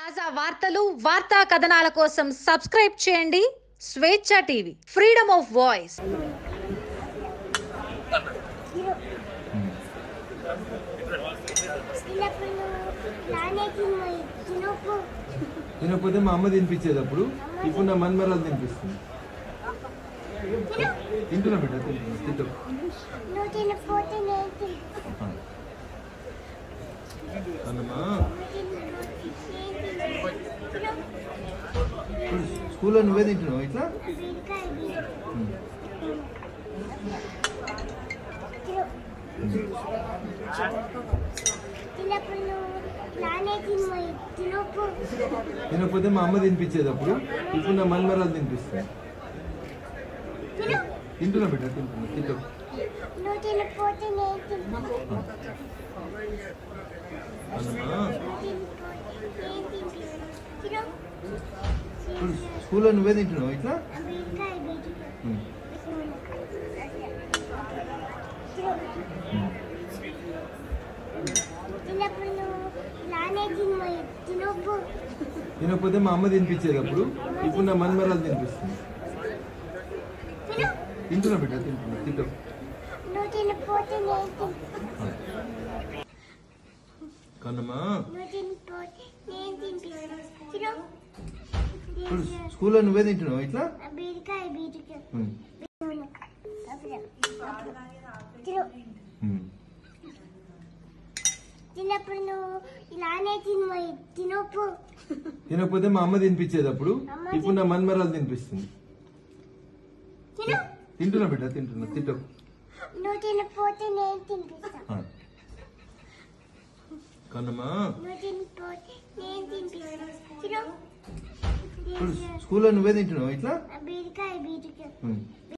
తాజా వార్తలు వార్తా కథనాల కోసం సబ్స్క్రైబ్ చేయండి స్వేచ్ఛ టీవీ ఫ్రీడమ్ ఆఫ్ వాయిస్ చిన్నప్పుడు నాన్నకి చిన్నప్పుడు తినకపోతే మా అమ్మ తినిపించేది అప్పుడు ఇప్పుడు నా మన్మరాలు తినిపిస్తుంది తింటున్నా బిడ్డ తింటున్నా తింటూ నువ్వు తినకపోతే నేను తింటాను అన్నమా నేను తింటాను ఇప్పుడు స్కూల్లో నువ్వే తింటున్నావు ఇట్లా బీరకాయ ఉమ్. చిన్నప్పుడు నాన్నకి చిన్నప్పుడు తినకపోతే మా అమ్మ తినిపించేది అప్పుడు ఇప్పుడు నా మన్మరాలు తినిపిస్తుంది తింటున్నా బిడ్డ తింటున్నా తింటూ నువ్వు తినకపోతే నేను తింటాను అన్నమా నువ్వు తినకపోతే నేను తింటాను ఇప్పుడు స్కూల్లో నువ్వే తింటున్నావు ఇట్లా బీరకాయ బీరకాయ ఉమ్. ఉమ్. చిన్నప్పుడు నాన్నకి చిన్నప్పుడు తినకపోతే మా అమ్మ తినిపించేది అప్పుడు ఇప్పుడు నా మన్మరాలు తినిపిస్తుంది తింటున్నా బిడ్డ తింటున్నా తింటూ నువ్వు తినకపోతే నేను తింటాను కన్నమ్మా నువ్వు తినకపోతే నేను తింటాను ఇప్పుడు స్కూల్లో నువ్వే తింటున్నావు ఇట్లా బీరకాయ బీరకాయ ఉమ్. ఉమ్. చిన్నప్పుడు నువ్వు ఇలానే తిను తినప్పుడు తినకపోతే మా అమ్మ తినిపించేది అప్పుడు ఇప్పుడు నా మన్మరాలు తినిపిస్తుంది తిను తింటున్నా బిడ్డ తింటున్నా తింటూ నువ్వు తినకపోతే నేను తినిపిస్తాను ఆ. కన్నమ్మా నువ్వు తినకపోతే నేను తినిపిస్తాను తిను ఇప్పుడు స్కూల్లో నువ్వే తింటున్నావు ఇట్లా బీరకాయ బీరకాయ ఉమ్.